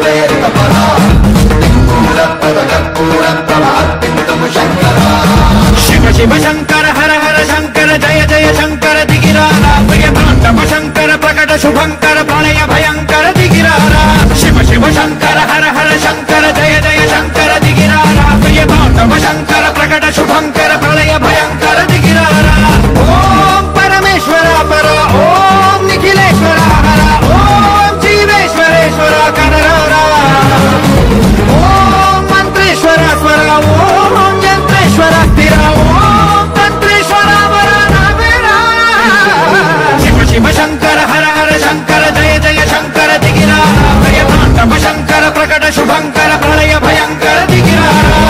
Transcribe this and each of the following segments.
శివ శివ శంకర హర హర శంకర జయ జయ శంకర దిగిరారా ప్రియ తాండవ శంకర ప్రకట శుభంకర ప్రళయ భయంకర దిగిరారా శివ శివ శంకర హర హర శంకర జయ జయ శంకర దిగిరారా ప్రియ తాండవ శంకర ప్రకట శుభంకర ప్రళయ భయంకర దిగిరారా ఓం పరమేశ్వర పర ఓం నిఖిలేశ్వర హర ఓం జీవేశ్వరేశ్వర కనరారా ఓం మంత్రేశ్వర స్వర ఓం యంత్రేశ్వర స్థిర ఓం తంత్రేశ్వర వర నవేరా. శివ శివ శంకర హర హర శంకర జయ జయ శంకర దిగిరా భయ తాండవ శంకర ప్రకట శుభంకర ప్రళయ భయంకర దిగిరా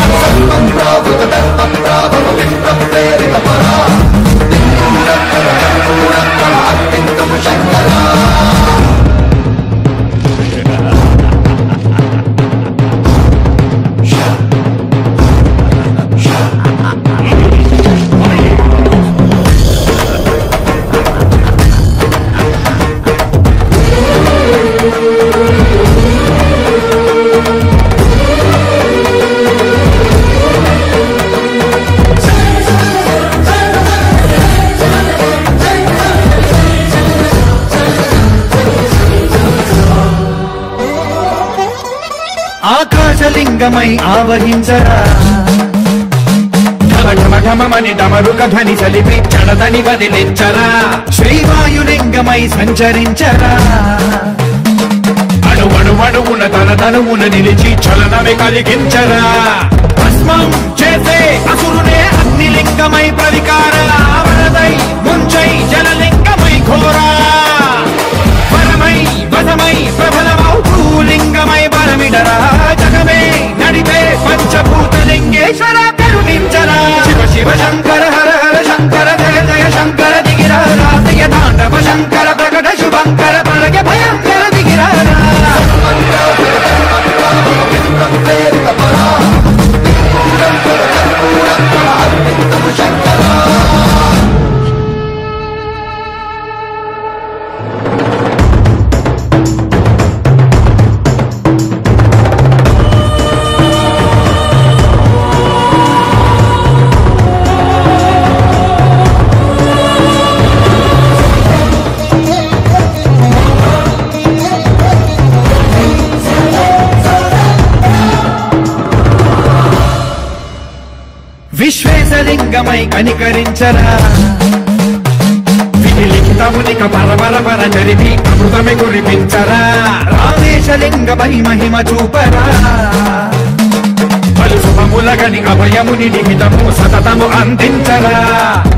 ఆకాశలింగమై ఆవహించరా ఢమ ఢమ ఢమమని డమరుక ధ్వని సలిపి చడదని వదిలించరా శ్రీవాయులింగమై సంచరించరా అణువణువణువున తన తనువున నిలిచి చలనమే కలిగించరా భస్మం చేసే అసురునే అగ్నిలింగమై ప్రవికార వరదై ముంచై జలలింగమై ఘోరా వరమై వదమై ప్రబలమౌ భూలింగమై బలమిడరా జగమే నడిపే పంచభూతలింగేశ్వర కరుణించరా శివ శివ శంకర హర హర శంకర జయ జయ శంకర దిగిరా రాతయ తాండవ శంకర ప్రకట శుభంకర ప్రళయ భయంకర దిగిరా విశ్వేశలింగమై కనికరించరా విధి లిఖితమునిక పరపర పర జరిపి అమృతమి కురిపించరా రామేశలింగమై మహిమ చూపరా పలు శుభములగని అభయముని లిఖితము సతతము అందించరా